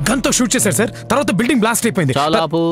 Gun తో shoot చేశారు sir తర్వాత బిల్డింగ్ బ్లాస్ట్ అయిపోయింది చాలా ఆపు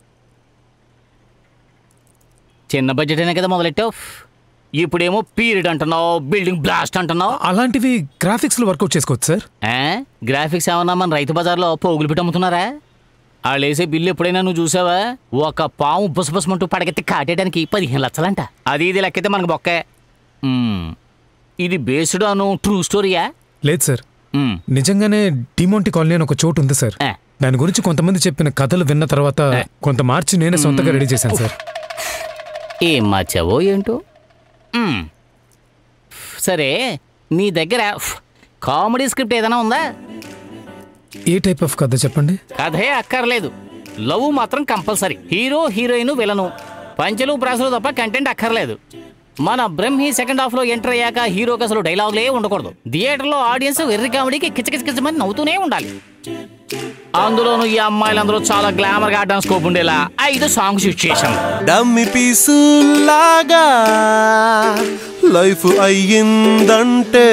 చిన్న బడ్జెట్ అయినా కదా మొదలెట్టావు ఇప్పుడేమో పీరియడ్ అంటున్నావు బిల్డింగ్ బ్లాస్ట్ అంటున్నావు అలాంటివి గ్రాఫిక్స్ లో వర్కౌట్ చేసుకోవచ్చు సార్ ఏ? గ్రాఫిక్స్ ఏమన్నా మన రైతు బజార్లో పోగులు పెట్టి అమ్ముతున్నారా వాళ్ళు వేసే బిల్లు ఎప్పుడైనా నువ్వు చూసావా ఒక పాము బుసబుసమంటూ పడగెత్తి కాటేయడానికి పదిహేను లక్షలంట అది ఇది లెక్కైతే మనకు బొక్కే మ్మ్. ఇది బేస్డ్ అను ట్రూ స్టోరీయా లేదు సార్ మ్మ్. నిజంగానే డిమోంటి కాలనీ అని ఒక చోటు ఉంది సార్ ఏ. దాని గురించి కొంతమంది చెప్పిన కథలు విన్న తర్వాత కొంత మార్చి నేనే సొంతగా రెడీ చేశాను సార్ ఏం మార్చావో ఏంటో మ్మ్. సరే నీ దగ్గర కామెడీ స్క్రిప్ట్ ఏదైనా ఉందా ఏ టైప్ ఆఫ్ కథ చెప్పండి కథే అక్కర్లేదు లవ్ మాత్రం కంపల్సరీ హీరో హీరోయిన్ విలను పంచలు ప్రాసలు తప్ప కంటెంట్ అక్కర్లేదు మన బ్రహ్మి సెకండ్ హాఫ్ లో ఎంటర్ అయ్యాక హీరోకి అసలు డైలాగులే ఉండకూడదు థియేటర్ లో ఆడియన్స్ వెర్రి కామెడీకి కిచకిచకిచమని నవ్వుతూనే ఉండాలి అందులోనూ ఈ అమ్మాయిలందరూ చాలా గ్లామర్ గా ఆడడానికి స్కోప్ ఉండేలా ఐదు సాంగ్ సిచ్యుయేషన్ డమ్మి పీసులాగా లైఫ్ అయ్యిందంటే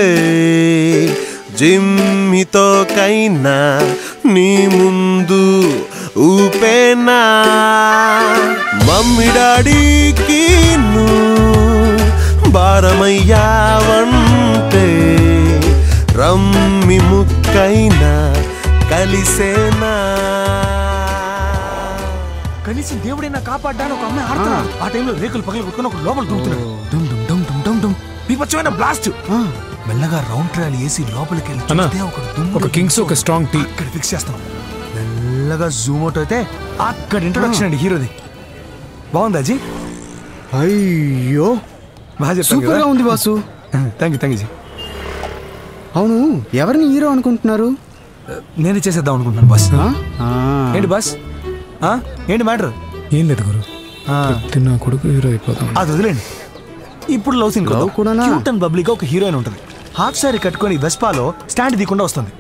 జిమ్మితో కైనా నీ ముందు ఊపేనా మమ్మీ డాడీకి భారమయ్యావంటే రమ్మి ముక్కైనా కలిసేనా కనీసం దేవుడైనా కాపాడ్డాను ఒక అమ్మాయి ఆడుతున్నాడు ఆ టైంలో రేకులు పగలు కొట్టుకుని ఒక లోపల దూకుతున్నాడు డుమ్ డుమ్ డుమ్ డుమ్ డుమ్ డుమ్ బీభత్సమైన బ్లాస్ట్ మెల్లగా రౌండ్ ట్రయల్ వేసి లోపలికి వెళ్ళి అన్నా, చూస్తే ఒక దుమ్ము ఒక కింగ్స్ ఒక స్ట్రాంగ్ టీ ఇక్కడ ఫిక్స్ చేస్తాం మెల్లగా జూమ్ అవుట్ అయితే అక్కడ ఇంట్రొడక్షన్ అండి హీరోది బాగుందా జీ అయ్యో బాగా చెప్పాను సూపర్ గా ఉంది boss thank you thank you ji అవును ఎవరిని హీరో అనుకుంటున్నారు నేనే చేసేద్దాం అనుకుంటున్నాను బస్ ఆ? ఆ. ఏంటి బస్ ఆ? ఏంటి మ్యాటర్ ఏం లేదు గురు ప్రతి నా కొడుకు హీరో అయిపోతాం అది వదిలేండి ఇప్పుడు లవ్ సీన్ Love కూడానా? క్యూట్ అండ్ బబ్లీగా ఒక హీరోయిన్ ఉంటుంది హాఫ్ సారీ కట్టుకొని వెస్పాలో స్టాండ్ తీయకుండా వస్తుంది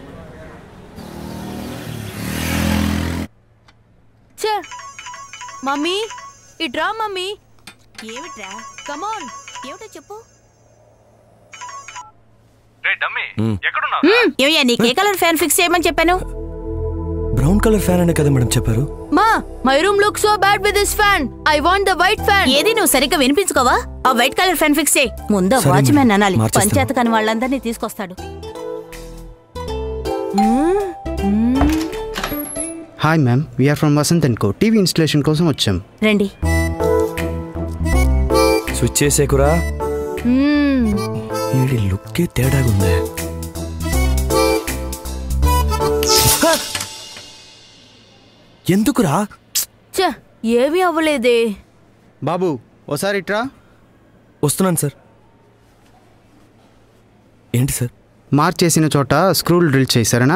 ఛే! మమ్మీ ఇట్రా మమ్మీ ఏమిట్రా కమాన్ ఏమిటో చెప్పు ఏమయ్యా నీకు ఏ కలర్ ఫ్యాన్ ఫిక్స్ చేయమని చెప్పాను బ్రౌన్ కలర్ ఫ్యాన్ అనే కదా మేడం చెప్పారు మా my room look so bad with this fan I want the white fan ఏది నువ్వు సరిగ్గా వినిపించుకోవా ఆ వైట్ కలర్ ఫ్యాన్ ఫిక్స్ చేయి ముందు సరే వాచ్మెన్ మేడం, అనాలి మార్చేస్తాను. పంచాయత్ కాని వాళ్ళందరినీ తీసుకొస్తాడు hi ma'am we're from Vasant and co TV installation కోసం వచ్చాం రండి స్విచ్ చేసేకురా మ్మ్. వీడి లుక్కే తేడాగా ఉందే ఎందుకురా ఛే, ఏమీ అవ్వలేదే బాబు ఓసారి ఇట్రా వస్తున్నాను సార్ ఏంటి సార్ మార్క్ చేసిన చోట స్క్రూలు డ్రిల్ చేశారనా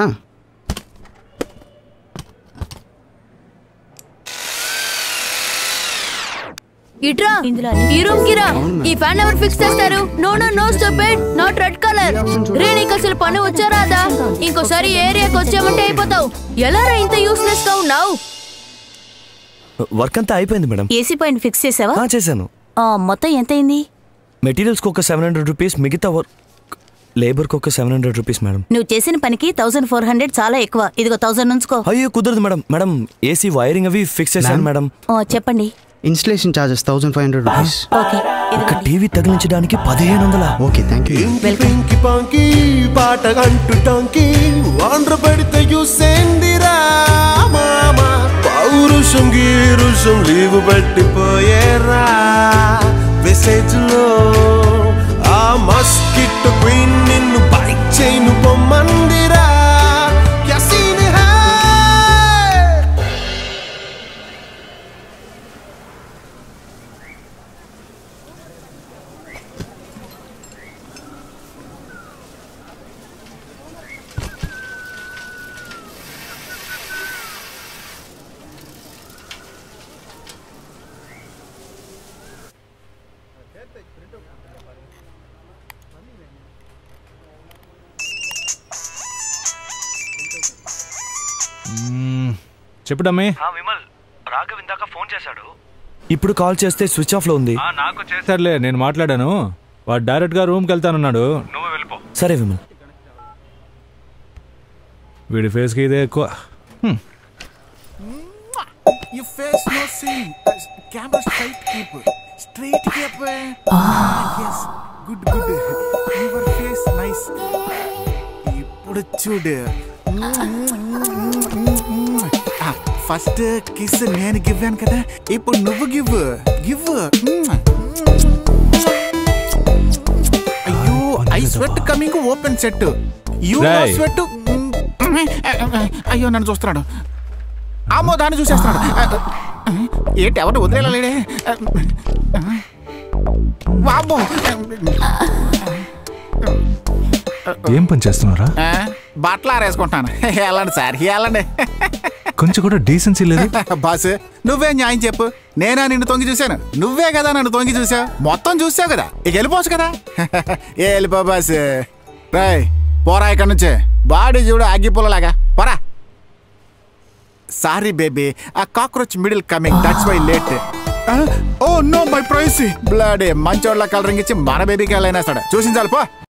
ఇట్రా ఈ రూమ్ కి రా ఈ ఫ్యాన్ ఎవరు ఫిక్స్ చేస్తారు no no no stupid not red colour రే నీకు అసలు పని వచ్చా రాదా ఇంకోసారి ఈ ఏరియాకి వచ్చామంటే అయిపోతావు ఎలా రా ఇంత యూస్లెస్ గా ఉన్నావు వర్క్ అంతా అయిపోయింది మేడం ఏసీ పాయింట్ ఫిక్స్ చేసావా ఆ, చేశాను ఆ, మొత్తం ఎంత అయింది మెటీరియల్స్కి ఒక సెవెన్ హండ్రెడ్ రూపీస్ మిగతా వర్క్ లేబర్కి ఒక సెవెన్ హండ్రెడ్ రూపీస్ మేడం నువ్వు చేసిన పనికి థౌసండ్ ఫోర్ హండ్రెడ్ చాలా ఎక్కువ ఇదిగో థౌసండ్ ఉంచుకో అయ్యో కుదరదు మేడం మేడం ఏసీ వైరింగ్ అవి ఫిక్స్ చేశాను మేడం ఆ, చెప్పండి installation charges thousand five hundred rupees okay ఒక ఇదిగోండి. టీవీ తగిలించడానికి పదిహేను వందల ఓకే థ్యాంక్ యూ పింకి పాంకి పాట అంటు టాంకి ఆంధ్ర పడితే యూసేందిరా మామ పౌరుషం గీరుషం లీవు పట్టిపోయేరా మెసేజ్ లో ఆ మస్కిట్ క్వీన్ నిన్ను బైక్ చైను పొమ్మందిరా క్యా సీన్ హై చెప్పు డమ్మి విమల్ రాఘవ్ ఇందాక ఫోన్ చేశాడు ఇప్పుడు కాల్ చేస్తే స్విచ్ ఆఫ్ లో ఉంది నాకు చేశాడు సర్లే నేను మాట్లాడాను వాడు డైరెక్ట్ గా రూమ్కి వెళ్తానన్నాడు నువ్వు వెళ్ళిపో సరే విమల్ వీడి ఫేస్కి ఇదే ఎక్కువ You face no sin. Uh, camera straight keep. Straight keep. Ah, yes. Good, good. Your face nice. ఇప్పుడు చూడు ఫస్ట్ కిస్ నేను గివ్వాను కదా ఇప్పుడు నువ్వు గివ్ గివ్ అయ్యో I sweat coming open set you Ray. Sweat అయ్యో నన్ను చూస్తున్నాడు అమ్మో దాన్ని చూసేస్తున్నాడు ఏంటి ఎవరిని వదిలేలేడే వామ్మో ఏం పని చేస్తున్నారా ఆ, బట్టలు ఆరేసుకుంటాను వెళ్ళండి సార్ వెళ్ళండి కొంచెం కూడా డీసెన్సీ లేదు బాస్ నువ్వే న్యాయం చెప్పు నేనా నిన్ను తొంగి చూశాను నువ్వే కదా నన్ను తొంగి చూసావు మొత్తం చూసావు కదా ఇక వెళ్ళిపోవచ్చు కదా ఏ వెళ్ళిపో బాస్ రాయ్ పోరా ఇక్కడ నుంచే బాడీ చూడు అగ్గిపుల్లలాగా పోరా సారీ బేబీ ఆ cockroach middle coming that's why late oh no my price blood మంచోళ్ళ కలరింగ్ ఇచ్చి మన బేబీకి వెళ్ళైనా చూసించాలి పో